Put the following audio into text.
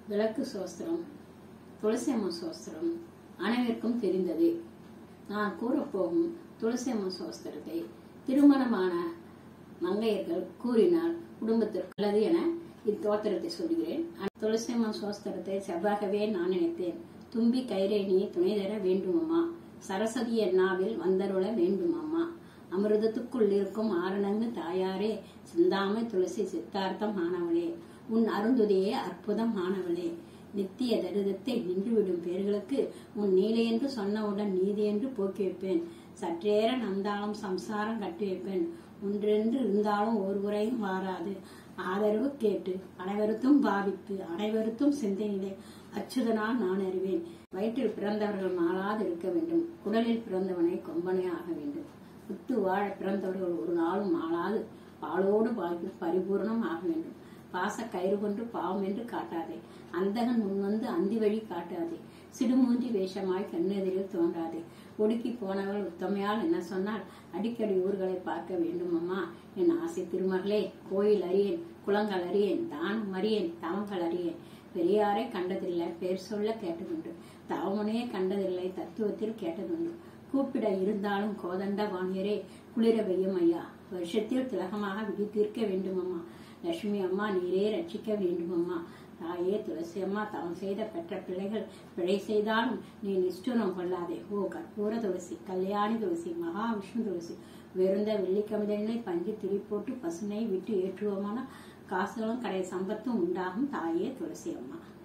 விளக்கு சோஸ்திரம் துளசி அம்மன் சோஸ்திரம் அனைவருக்கும் தெரிந்தது நான் கூறப்போகும் துளசி அம்மன் சோஸ்திரத்தை திருமணமான மங்கையர்கள் கூறினால் குடும்பத்திற்கு நல்லது என இத்தோத்திரத்தை சொல்கிறேன் துளசி அம்மன் சோஸ்திரத்தை செவ்வாகவே நான் நினைத்தேன் தும்பி கைரேணி துணை தர வேண்டுமம்மா சரஸ்வதி என்னாவில் வந்தருள வேண்டுமம்மா அமிர்தத்துக்குள் இருக்கும் ஆரணங்கு தாயாரே சிந்தாமை துளசி சித்தார்த்தம் ஆனவளே உன் அருந்துதையே அற்புதம் ஆனவளே நித்திய தரிதத்தை நின்றுவிடும் பேர்களுக்கு உன் நீலை என்று சொன்னவுடன் நீதி என்று போக்கி வைப்பேன் சற்றேற நந்தாலும் சம்சாரம் கட்டி வைப்பேன் ஒன்றென்று இருந்தாலும் ஒருவரையும் வாராது ஆதரவு கேட்டு அனைவருத்தும் பாவித்து அனைவருத்தும் சிந்தனையிலே அச்சுதனால் நான் அறிவேன் வயிற்றில் பிறந்தவர்கள் மாளாது இருக்க வேண்டும் குடலில் பிறந்தவனை கொம்பனே ஆக வேண்டும் உத்து வாழ பிறந்தவர்கள் ஒரு நாளும் மாளாது பாலோடு வாழ்க்கை பரிபூர்ணம் ஆக வேண்டும் பாச கயிறு கொண்டு பாவம் என்று காட்டாதே அந்தகன் முன்வந்து அந்தி வழி காட்டாதே சிடுமூஞ்சி வேஷமாய் கண்ணெதிரில் தோன்றாதே ஒடுக்கி போனவள் உத்தமையால் என்ன சொன்னால் அடிக்கடி ஊர்களை பார்க்க வேண்டும் அம்மா என் ஆசை திருமகளே கோயில் அறியேன் குளங்கள் அறியேன் தானம் அறியேன் தவங்கள் அறியேன் பெரியாரை கண்டதில்லை பேர் சொல்ல கேட்டதுண்டு தவமனையே கண்டதில்லை தத்துவத்தில் கேட்டதுண்டு கூப்பிட இருந்தாலும் கோதண்ட வாணியரே குளிர வையும் ஐயா வருஷத்தில் திலகமாக விதி தீர்க்க வேண்டுமம்மா லட்சுமி அம்மா நீரே ரட்சிக்க வேண்டுமம்மா தாயே துளசி அம்மா தவம் செய்த பெற்ற பிள்ளைகள் பிழை செய்தாலும் நீ நிஷ்டூரம் கொள்ளாதே ஓ கற்பூர துளசி கல்யாணி துளசி மகாவிஷ்ணு துளசி வெறுந்த வெள்ளிக்கமிதனை பஞ்சு திரி போட்டு பசுனை விட்டு ஏற்றுவோமான காசுகளும் கடை சம்பத்தும் உண்டாகும் தாயே துளசி அம்மா